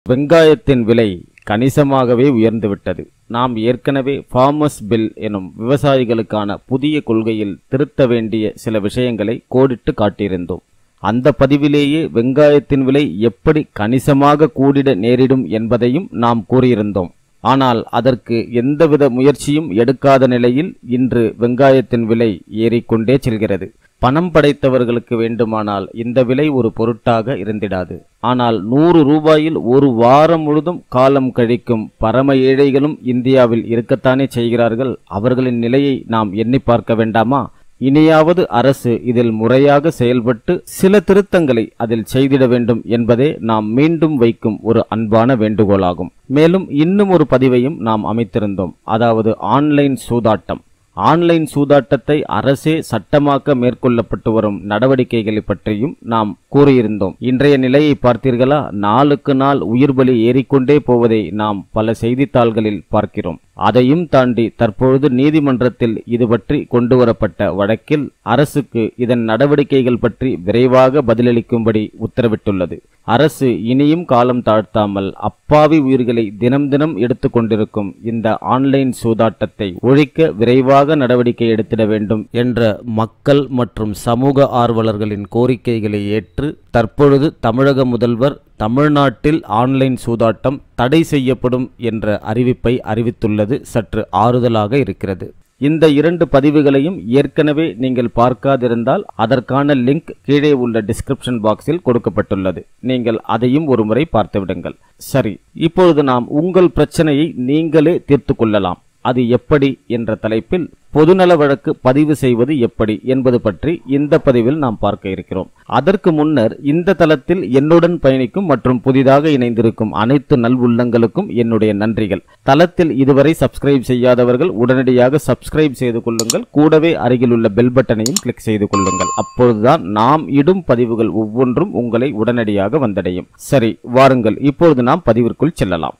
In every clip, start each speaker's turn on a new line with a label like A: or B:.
A: வெங்காயத்தின் விலை கணிசமாகவே உயர்ந்துவிட்டது நாம் ஏற்கனவே ஃபார்மர்ஸ் பில் எனும் விவசாயிகளுக்கான புதிய கொள்கையில் திருத்த வேண்டிய சில விஷயங்களை கோடிட்டு காட்டியிருந்தோம் அந்த பதிவிலேயே வெங்காயத்தின் விலை எப்படி கணிசமாக கூடிட நேரிடும் என்பதையும் நாம் கூறியிருந்தோம் ஆனால் அதற்கு எந்தவித முயற்சியும் எடுக்காத நிலையில் இன்று வெங்காயத்தின் விலை ஏறிக்கொண்டே செல்கிறது பணம் படைத்தவர்களுக்கு வேண்டுமானால் இந்த விலை ஒரு பொருட்டாக இருந்திடாது ஆனால் நூறு ரூபாயில் ஒரு வாரம் முழுதும் காலம் கழிக்கும் பரம ஏழைகளும் இந்தியாவில் இருக்கத்தானே செய்கிறார்கள் அவர்களின் நிலையை நாம் எண்ணி பார்க்க வேண்டாமா இனியாவது அரசு இதில் முறையாக செயல்பட்டு சில திருத்தங்களை அதில் செய்திட வேண்டும் என்பதே நாம் மீண்டும் வைக்கும் ஒரு அன்பான வேண்டுகோளாகும் மேலும் இன்னும் ஒரு பதிவையும் நாம் அமைத்திருந்தோம் அதாவது ஆன்லைன் சூதாட்டம் ஆன்லைன் சூதாட்டத்தை அரசே சட்டமாக்க மேற்கொள்ளப்பட்டு வரும் நடவடிக்கைகளை பற்றியும் நாம் கூறியிருந்தோம் இன்றைய நிலையை பார்த்தீர்களா நாளுக்கு நாள் உயிர் பலி ஏறிக்கொண்டே போவதை நாம் பல செய்தித்தாள்களில் பார்க்கிறோம் அதையும் தாண்டி தற்பொழுது நீதிமன்றத்தில் இது பற்றி கொண்டு வரப்பட்ட வழக்கில் அரசுக்கு இதன் நடவடிக்கைகள் பற்றி விரைவாக பதிலளிக்கும்படி உத்தரவிட்டுள்ளது அரசு இனியும் காலம் தாழ்த்தாமல் அப்பாவி உயிர்களை தினம் தினம் எடுத்துக்கொண்டிருக்கும் இந்த ஆன்லைன் சூதாட்டத்தை ஒழிக்க விரைவாக நடவடிக்கை எடுத்திட வேண்டும் என்ற மக்கள் மற்றும் சமூக ஆர்வலர்களின் கோரிக்கைகளை ஏற்று தற்பொழுது தமிழக முதல்வர் தமிழ்நாட்டில் ஆன்லைன் சூதாட்டம் தடை செய்யப்படும் என்ற அறிவிப்பை அறிவித்துள்ளது சற்று ஆறுதலாக இருக்கிறது இந்த இரண்டு பதிவுகளையும் ஏற்கனவே நீங்கள் பார்க்காதிருந்தால் அதற்கான லிங்க் கீழே உள்ள டிஸ்கிரிப்ஷன் பாக்ஸில் கொடுக்கப்பட்டுள்ளது நீங்கள் அதையும் ஒருமுறை பார்த்துவிடுங்கள் சரி இப்பொழுது நாம் உங்கள் பிரச்சனையை நீங்களே தீர்த்து கொள்ளலாம் அது எப்படி என்ற தலைப்பில் பொதுநல வழக்கு பதிவு செய்வது எப்படி என்பது பற்றி இந்த பதிவில் நாம் பார்க்க இருக்கிறோம் அதற்கு முன்னர் இந்த தளத்தில் என்னுடன் பயணிக்கும் மற்றும் புதிதாக இணைந்திருக்கும் அனைத்து நல்வுள்ளங்களுக்கும் என்னுடைய நன்றிகள் தளத்தில் இதுவரை சப்ஸ்கிரைப் செய்யாதவர்கள் உடனடியாக சப்ஸ்கிரைப் செய்து கொள்ளுங்கள் கூடவே அருகில் உள்ள பெல் பட்டனையும் கிளிக் செய்து கொள்ளுங்கள் அப்பொழுதுதான் நாம் இடும் பதிவுகள் ஒவ்வொன்றும் உங்களை உடனடியாக வந்தடையும் சரி வாருங்கள் இப்பொழுது நாம் பதிவிற்குள் செல்லலாம்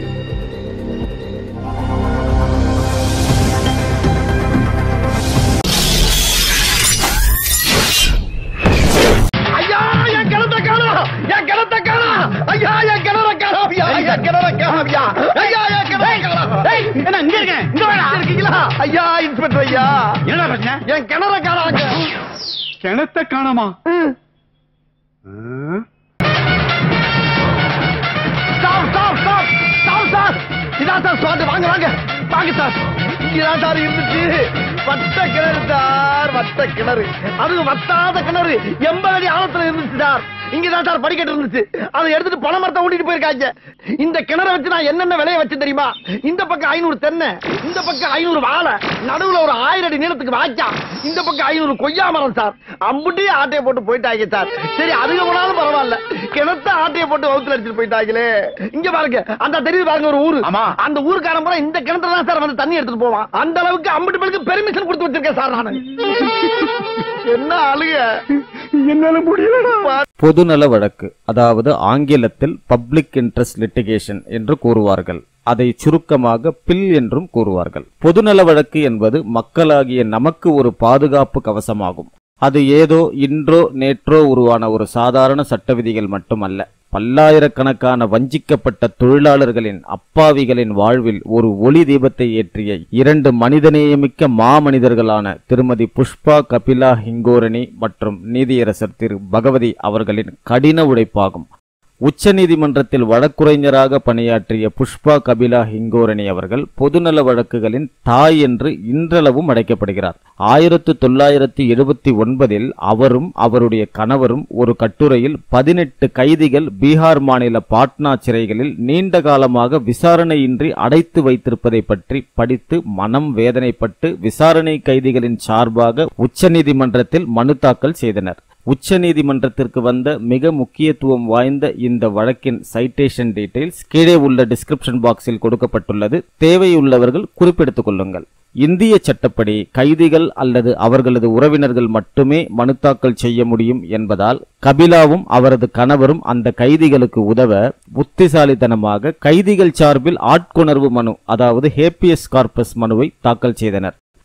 B: ஐயா என் கிணத்த காணோம் என் கிணத்த காணோம் ஐயா என் கிணற காணோம் ஐயா என் கிணற காணோம் ஐயா ஐயா என் கிணற காணோம்
C: ஏய், என்ன இங்க இருக்கேன் இங்க வாடா
B: இருக்கீங்களா ஐயா இன்ஸ்பெக்டர் ஐயா
C: என்னடா பிரச்சனை
B: என் கிணற காணாங்க
C: கிணத்த காணாமா
B: stop stop stop stop sir இதான் சார் ஸ்பாட் வாங்க வாங்க வாங்க சார் இங்கதான் சார் இருந்துச்சு வட்ட கிணறு சார் வட்ட கிணறு அது வத்தாத கிணறு எண்பது அடி ஆழத்துல இருந்துச்சு சார் இங்கதான் சார் படிக்கட்டு இருந்துச்சு அதை எடுத்துட்டு பண மரத்தை ஓட்டிட்டு போயிருக்காங்க இந்த கிணற வச்சு நான் என்னென்ன விலைய வச்சு தெரியுமா இந்த பக்கம் ஐநூறு தென்னை இந்த பக்கம் ஐநூறு வாழை நடுவுல ஒரு ஆயிரம் அடி நீளத்துக்கு வாய்க்கா இந்த பக்கம் ஐநூறு கொய்யா மரம் சார் அம்புட்டியே ஆட்டையை போட்டு போயிட்டாங்க சார் சரி அதுக்கு போனாலும் பரவாயில்ல கிணத்த ஆட்டையை போட்டு வகுத்துல அடிச்சுட்டு போயிட்டாங்களே இங்க பாருங்க அந்த தெரியுது பாருங்க ஒரு ஊரு
C: ஆமா.
B: அந்த ஊருக்காரன் பூரா இந்த கிணத்துல தான் சார் வந்து தண்ணி எடுத்துட்டு போவான் அந்த அளவுக்கு அம்பட்டு பேருக்கு பெர்மிஷன் கொடுத்து வச்சிருக்கேன் சார் நானு என்ன அழுக
C: என்னால முடியலடா
A: பொதுநல வழக்கு அதாவது ஆங்கிலத்தில் பப்ளிக் இன்ட்ரெஸ்ட் லிட்டிகேஷன் என்று கூறுவார்கள் அதை சுருக்கமாக பில் என்றும் கூறுவார்கள் பொதுநல வழக்கு என்பது மக்களாகிய நமக்கு ஒரு பாதுகாப்பு கவசமாகும் அது ஏதோ இன்றோ நேற்றோ உருவான ஒரு சாதாரண சட்ட விதிகள் மட்டுமல்ல பல்லாயிரக்கணக்கான வஞ்சிக்கப்பட்ட தொழிலாளர்களின் அப்பாவிகளின் வாழ்வில் ஒரு ஒளி தீபத்தை ஏற்றிய இரண்டு மனிதநேயமிக்க மாமனிதர்களான திருமதி புஷ்பா கபிலா ஹிங்கோரணி மற்றும் நீதியரசர் திரு பகவதி அவர்களின் கடின உழைப்பாகும் உச்சநீதிமன்றத்தில் வழக்குரைஞராக பணியாற்றிய புஷ்பா கபிலா ஹிங்கோரணி அவர்கள் பொதுநல வழக்குகளின் தாய் என்று இன்றளவும் அழைக்கப்படுகிறார் ஆயிரத்து தொள்ளாயிரத்தி எழுபத்தி ஒன்பதில் அவரும் அவருடைய கணவரும் ஒரு கட்டுரையில் பதினெட்டு கைதிகள் பீகார் மாநில பாட்னா சிறைகளில் நீண்ட காலமாக விசாரணையின்றி அடைத்து வைத்திருப்பதை பற்றி படித்து மனம் வேதனைப்பட்டு விசாரணை கைதிகளின் சார்பாக உச்சநீதிமன்றத்தில் மனு தாக்கல் செய்தனர் உச்சநீதிமன்றத்திற்கு வந்த மிக முக்கியத்துவம் வாய்ந்த இந்த வழக்கின் சைட்டேஷன் டீடைல்ஸ் கீழே உள்ள டிஸ்கிரிப்ஷன் பாக்ஸில் கொடுக்கப்பட்டுள்ளது தேவையுள்ளவர்கள் குறிப்பெடுத்துக் கொள்ளுங்கள் இந்திய சட்டப்படி கைதிகள் அல்லது அவர்களது உறவினர்கள் மட்டுமே மனு தாக்கல் செய்ய முடியும் என்பதால் கபிலாவும் அவரது கணவரும் அந்த கைதிகளுக்கு உதவ புத்திசாலித்தனமாக கைதிகள் சார்பில் ஆட்கொணர்வு மனு அதாவது ஹேப்பியஸ் கார்பஸ் மனுவை தாக்கல் செய்தனர்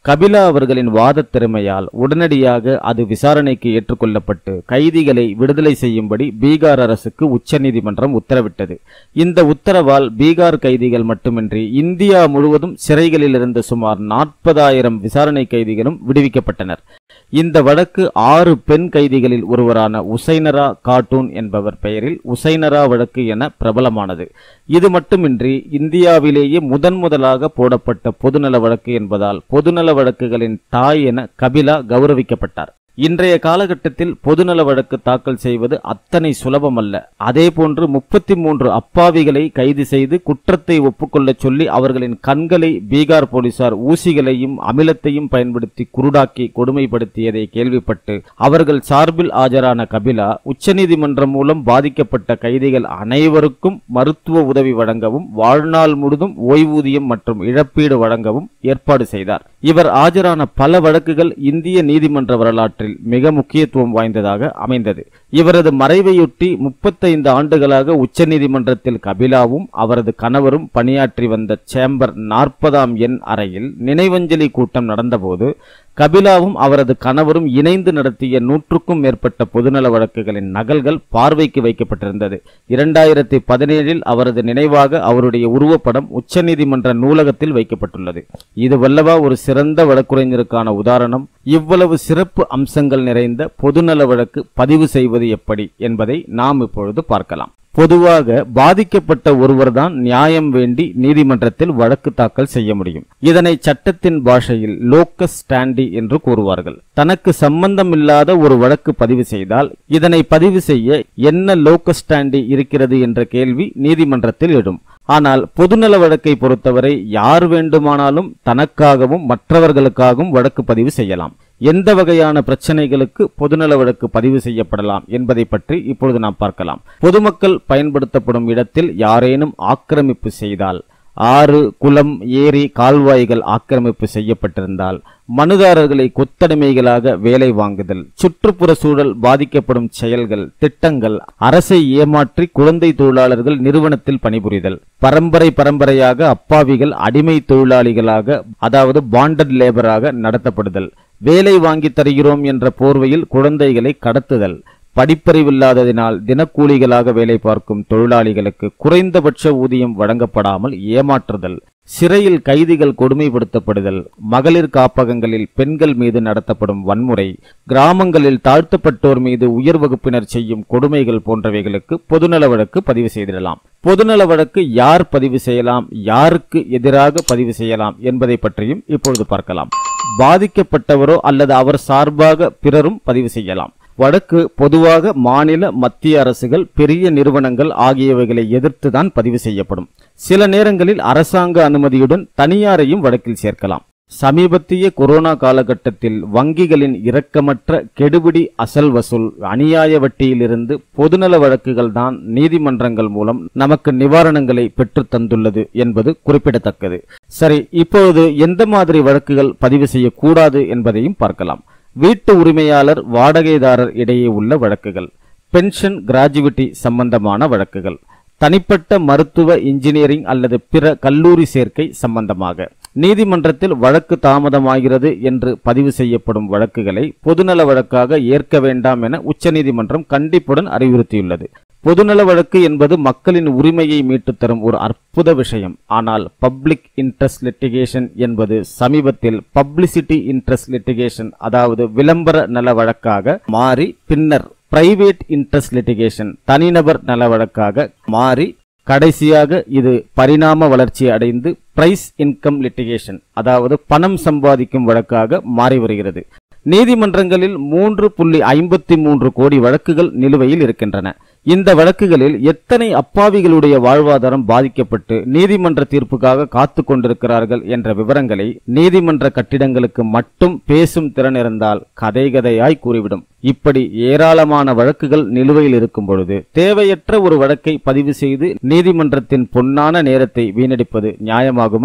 A: கபிலா அவர்களின் வாதத் திறமையால் உடனடியாக அது விசாரணைக்கு ஏற்றுக்கொள்ளப்பட்டு கைதிகளை விடுதலை செய்யும்படி பீகார் அரசுக்கு உச்சநீதிமன்றம் உத்தரவிட்டது இந்த உத்தரவால் பீகார் கைதிகள் மட்டுமின்றி இந்தியா முழுவதும் சிறைகளில் இருந்த சுமார் நாற்பதாயிரம் விசாரணை கைதிகளும் விடுவிக்கப்பட்டனர் இந்த வழக்கு ஆறு பெண் கைதிகளில் ஒருவரான உசைனரா கார்ட்டூன் என்பவர் பெயரில் உசைனரா வழக்கு என பிரபலமானது இது மட்டுமின்றி இந்தியாவிலேயே முதன் முதலாக போடப்பட்ட பொதுநல வழக்கு என்பதால் பொதுநல வழக்குகளின் தாய் என கபிலா கௌரவிக்கப்பட்டார் இன்றைய காலகட்டத்தில் பொதுநல வழக்கு தாக்கல் செய்வது அத்தனை சுலபமல்ல அதேபோன்று முப்பத்தி மூன்று அப்பாவிகளை கைது செய்து குற்றத்தை ஒப்புக்கொள்ளச் சொல்லி அவர்களின் கண்களை பீகார் போலீசார் ஊசிகளையும் அமிலத்தையும் பயன்படுத்தி குருடாக்கி கொடுமைப்படுத்தியதை கேள்விப்பட்டு அவர்கள் சார்பில் ஆஜரான கபிலா உச்சநீதிமன்றம் மூலம் பாதிக்கப்பட்ட கைதிகள் அனைவருக்கும் மருத்துவ உதவி வழங்கவும் வாழ்நாள் முழுதும் ஓய்வூதியம் மற்றும் இழப்பீடு வழங்கவும் ஏற்பாடு செய்தார் இவர் ஆஜரான பல வழக்குகள் இந்திய நீதிமன்ற வரலாற்றில் மிக முக்கியத்துவம் வாய்ந்ததாக அமைந்தது இவரது மறைவையொட்டி முப்பத்தைந்து ஆண்டுகளாக உச்சநீதிமன்றத்தில் கபிலாவும் அவரது கணவரும் பணியாற்றி வந்த சேம்பர் நாற்பதாம் எண் அறையில் நினைவஞ்சலி கூட்டம் நடந்தபோது கபிலாவும் அவரது கணவரும் இணைந்து நடத்திய நூற்றுக்கும் மேற்பட்ட பொதுநல வழக்குகளின் நகல்கள் பார்வைக்கு வைக்கப்பட்டிருந்தது இரண்டாயிரத்தி பதினேழில் அவரது நினைவாக அவருடைய உருவப்படம் உச்சநீதிமன்ற நூலகத்தில் வைக்கப்பட்டுள்ளது இது வல்லவா ஒரு சிறந்த வழக்குரைஞருக்கான உதாரணம் இவ்வளவு சிறப்பு அம்சங்கள் நிறைந்த பொதுநல வழக்கு பதிவு செய்வது எப்படி என்பதை நாம் இப்பொழுது பார்க்கலாம் பொதுவாக பாதிக்கப்பட்ட ஒருவர்தான் நியாயம் வேண்டி நீதிமன்றத்தில் வழக்கு தாக்கல் செய்ய முடியும் இதனை சட்டத்தின் பாஷையில் லோக்கஸ் ஸ்டாண்டி என்று கூறுவார்கள் தனக்கு சம்பந்தமில்லாத ஒரு வழக்கு பதிவு செய்தால் இதனை பதிவு செய்ய என்ன லோக்கஸ் ஸ்டாண்டி இருக்கிறது என்ற கேள்வி நீதிமன்றத்தில் எழும் ஆனால் பொதுநல வழக்கை பொறுத்தவரை யார் வேண்டுமானாலும் தனக்காகவும் மற்றவர்களுக்காகவும் வழக்கு பதிவு செய்யலாம் எந்த வகையான பிரச்சனைகளுக்கு பொதுநல வழக்கு பதிவு செய்யப்படலாம் என்பதை பற்றி இப்பொழுது நாம் பார்க்கலாம் பொதுமக்கள் பயன்படுத்தப்படும் இடத்தில் யாரேனும் ஆக்கிரமிப்பு செய்தால் ஆறு குளம் ஏரி கால்வாய்கள் ஆக்கிரமிப்பு செய்யப்பட்டிருந்தால் மனுதாரர்களை கொத்தடிமைகளாக வேலை வாங்குதல் சுற்றுப்புற சூழல் பாதிக்கப்படும் செயல்கள் திட்டங்கள் அரசை ஏமாற்றி குழந்தை தொழிலாளர்கள் நிறுவனத்தில் பணிபுரிதல் பரம்பரை பரம்பரையாக அப்பாவிகள் அடிமை தொழிலாளிகளாக அதாவது பாண்டட் லேபராக நடத்தப்படுதல் வேலை வாங்கி தருகிறோம் என்ற போர்வையில் குழந்தைகளை கடத்துதல் படிப்பறிவில்லாததினால் தினக்கூலிகளாக வேலை பார்க்கும் தொழிலாளிகளுக்கு குறைந்தபட்ச ஊதியம் வழங்கப்படாமல் ஏமாற்றுதல் சிறையில் கைதிகள் கொடுமைப்படுத்தப்படுதல் மகளிர் காப்பகங்களில் பெண்கள் மீது நடத்தப்படும் வன்முறை கிராமங்களில் தாழ்த்தப்பட்டோர் மீது உயர் வகுப்பினர் செய்யும் கொடுமைகள் போன்றவைகளுக்கு பொதுநல வழக்கு பதிவு செய்திடலாம் பொதுநல வழக்கு யார் பதிவு செய்யலாம் யாருக்கு எதிராக பதிவு செய்யலாம் என்பதை பற்றியும் இப்பொழுது பார்க்கலாம் பாதிக்கப்பட்டவரோ அல்லது அவர் சார்பாக பிறரும் பதிவு செய்யலாம் வழக்கு பொதுவாக மாநில மத்திய அரசுகள் பெரிய நிறுவனங்கள் ஆகியவைகளை எதிர்த்துதான் பதிவு செய்யப்படும் சில நேரங்களில் அரசாங்க அனுமதியுடன் தனியாரையும் வழக்கில் சேர்க்கலாம் சமீபத்திய கொரோனா காலகட்டத்தில் வங்கிகளின் இரக்கமற்ற கெடுபிடி அசல் வசூல் அநியாய வட்டியிலிருந்து பொதுநல வழக்குகள் தான் நீதிமன்றங்கள் மூலம் நமக்கு நிவாரணங்களை பெற்றுத் தந்துள்ளது என்பது குறிப்பிடத்தக்கது சரி இப்பொழுது எந்த மாதிரி வழக்குகள் பதிவு செய்யக்கூடாது என்பதையும் பார்க்கலாம் வீட்டு உரிமையாளர் வாடகைதாரர் இடையே உள்ள வழக்குகள் பென்ஷன் கிராஜுவிட்டி சம்பந்தமான வழக்குகள் தனிப்பட்ட மருத்துவ இன்ஜினியரிங் அல்லது பிற கல்லூரி சேர்க்கை சம்பந்தமாக நீதிமன்றத்தில் வழக்கு தாமதமாகிறது என்று பதிவு செய்யப்படும் வழக்குகளை பொதுநல வழக்காக ஏற்க வேண்டாம் என உச்சநீதிமன்றம் கண்டிப்புடன் அறிவுறுத்தியுள்ளது பொதுநல வழக்கு என்பது மக்களின் உரிமையை மீட்டுத் தரும் ஒரு அற்புத விஷயம் ஆனால் பப்ளிக் இன்ட்ரெஸ்ட் லிட்டிகேஷன் என்பது சமீபத்தில் பப்ளிசிட்டி இன்ட்ரெஸ்ட் லிட்டிகேஷன் அதாவது விளம்பர நல வழக்காக மாறி பின்னர் பிரைவேட் இன்ட்ரெஸ்ட் லிட்டிகேஷன் தனிநபர் நல வழக்காக மாறி கடைசியாக இது பரிணாம வளர்ச்சி அடைந்து பிரைஸ் இன்கம் லிட்டிகேஷன் அதாவது பணம் சம்பாதிக்கும் வழக்காக மாறி வருகிறது நீதிமன்றங்களில் மூன்று புள்ளி ஐம்பத்தி மூன்று கோடி வழக்குகள் நிலுவையில் இருக்கின்றன இந்த வழக்குகளில் எத்தனை அப்பாவிகளுடைய வாழ்வாதாரம் பாதிக்கப்பட்டு நீதிமன்ற தீர்ப்புக்காக காத்து கொண்டிருக்கிறார்கள் என்ற விவரங்களை நீதிமன்ற கட்டிடங்களுக்கு மட்டும் பேசும் திறன் இருந்தால் கதை கதையாய் கூறிவிடும் இப்படி ஏராளமான வழக்குகள் நிலுவையில் இருக்கும் பொழுது தேவையற்ற ஒரு வழக்கை பதிவு செய்து நீதிமன்றத்தின் பொன்னான நேரத்தை வீணடிப்பது நியாயமாகுமா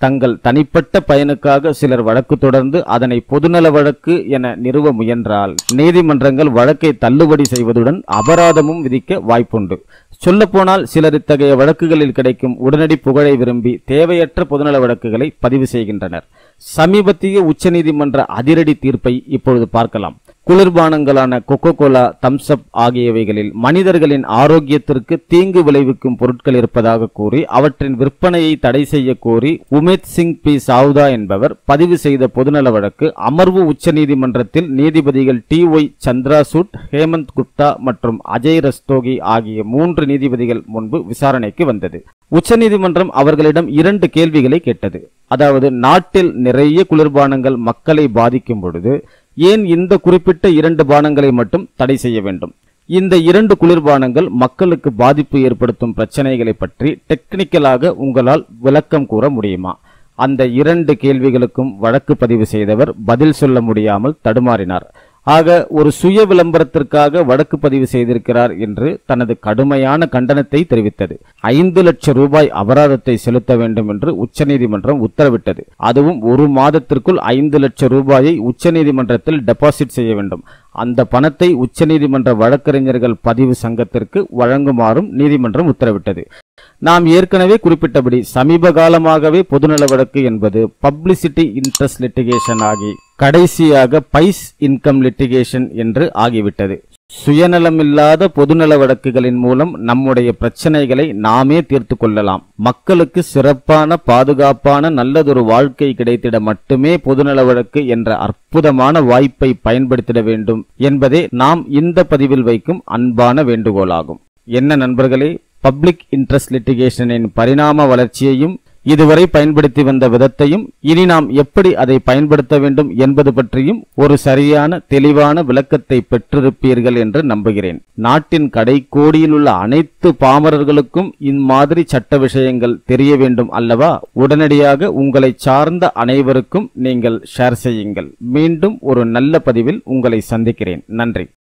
A: தங்கள் தனிப்பட்ட பயனுக்காக சிலர் வழக்கு தொடர்ந்து அதனை பொதுநல வழக்கு என நிறுவ முயன்றால் நீதிமன்றங்கள் வழக்கை தள்ளுபடி செய்வதுடன் அபராதமும் விதிக்க வாய்ப்புண்டு சொல்லப்போனால் சிலர் இத்தகைய வழக்குகளில் கிடைக்கும் உடனடி புகழை விரும்பி தேவையற்ற பொதுநல வழக்குகளை பதிவு செய்கின்றனர் சமீபத்திய உச்சநீதிமன்ற அதிரடி தீர்ப்பை இப்பொழுது பார்க்கலாம் குளிர்பானங்களான கொக்கோ கோலா தம்ஸ்அப் ஆகியவைகளில் மனிதர்களின் ஆரோக்கியத்திற்கு தீங்கு விளைவிக்கும் பொருட்கள் இருப்பதாக கூறி அவற்றின் விற்பனையை தடை செய்ய கோரி உமேத் சிங் பி சாவுதா என்பவர் பதிவு செய்த பொதுநல வழக்கு அமர்வு உச்சநீதிமன்றத்தில் நீதிபதிகள் டி ஒய் சந்திராசூட் ஹேமந்த் குப்தா மற்றும் அஜய் ரஸ்தோகி ஆகிய மூன்று நீதிபதிகள் முன்பு விசாரணைக்கு வந்தது உச்சநீதிமன்றம் அவர்களிடம் இரண்டு கேள்விகளை கேட்டது அதாவது நாட்டில் நிறைய குளிர்பானங்கள் மக்களை பாதிக்கும் பொழுது ஏன் இந்த குறிப்பிட்ட இரண்டு பானங்களை மட்டும் தடை செய்ய வேண்டும் இந்த இரண்டு குளிர்பானங்கள் மக்களுக்கு பாதிப்பு ஏற்படுத்தும் பிரச்சனைகளை பற்றி டெக்னிக்கலாக உங்களால் விளக்கம் கூற முடியுமா அந்த இரண்டு கேள்விகளுக்கும் வழக்கு பதிவு செய்தவர் பதில் சொல்ல முடியாமல் தடுமாறினார் ஆக ஒரு சுய விளம்பரத்திற்காக வழக்கு பதிவு செய்திருக்கிறார் என்று தனது கடுமையான கண்டனத்தை தெரிவித்தது ஐந்து லட்சம் ரூபாய் அபராதத்தை செலுத்த வேண்டும் என்று உச்சநீதிமன்றம் உத்தரவிட்டது அதுவும் ஒரு மாதத்திற்குள் ஐந்து லட்சம் ரூபாயை உச்சநீதிமன்றத்தில் டெபாசிட் செய்ய வேண்டும் அந்த பணத்தை உச்சநீதிமன்ற வழக்கறிஞர்கள் பதிவு சங்கத்திற்கு வழங்குமாறும் நீதிமன்றம் உத்தரவிட்டது நாம் ஏற்கனவே குறிப்பிட்டபடி சமீப காலமாகவே பொதுநல வழக்கு என்பது பப்ளிசிட்டி இன்ட்ரெஸ்ட் லிட்டிகேஷன் ஆகி கடைசியாக பைஸ் இன்கம் லிட்டிகேஷன் என்று ஆகிவிட்டது சுயநலமில்லாத பொதுநல வழக்குகளின் மூலம் நம்முடைய பிரச்சனைகளை நாமே தீர்த்து கொள்ளலாம் மக்களுக்கு சிறப்பான பாதுகாப்பான நல்லதொரு வாழ்க்கை கிடைத்திட மட்டுமே பொதுநல வழக்கு என்ற அற்புதமான வாய்ப்பை பயன்படுத்திட வேண்டும் என்பதே நாம் இந்த பதிவில் வைக்கும் அன்பான வேண்டுகோளாகும் என்ன நண்பர்களே பப்ளிக் இன்ட்ரெஸ்ட் லிட்டிகேஷனின் பரிணாம வளர்ச்சியையும் இதுவரை பயன்படுத்தி வந்த விதத்தையும் இனி நாம் எப்படி அதை பயன்படுத்த வேண்டும் என்பது பற்றியும் ஒரு சரியான தெளிவான விளக்கத்தை பெற்றிருப்பீர்கள் என்று நம்புகிறேன் நாட்டின் கடைக்கோடியில் உள்ள அனைத்து பாமரர்களுக்கும் இம்மாதிரி சட்ட விஷயங்கள் தெரிய வேண்டும் அல்லவா உடனடியாக உங்களை சார்ந்த அனைவருக்கும் நீங்கள் ஷேர் செய்யுங்கள் மீண்டும் ஒரு நல்ல பதிவில் உங்களை சந்திக்கிறேன் நன்றி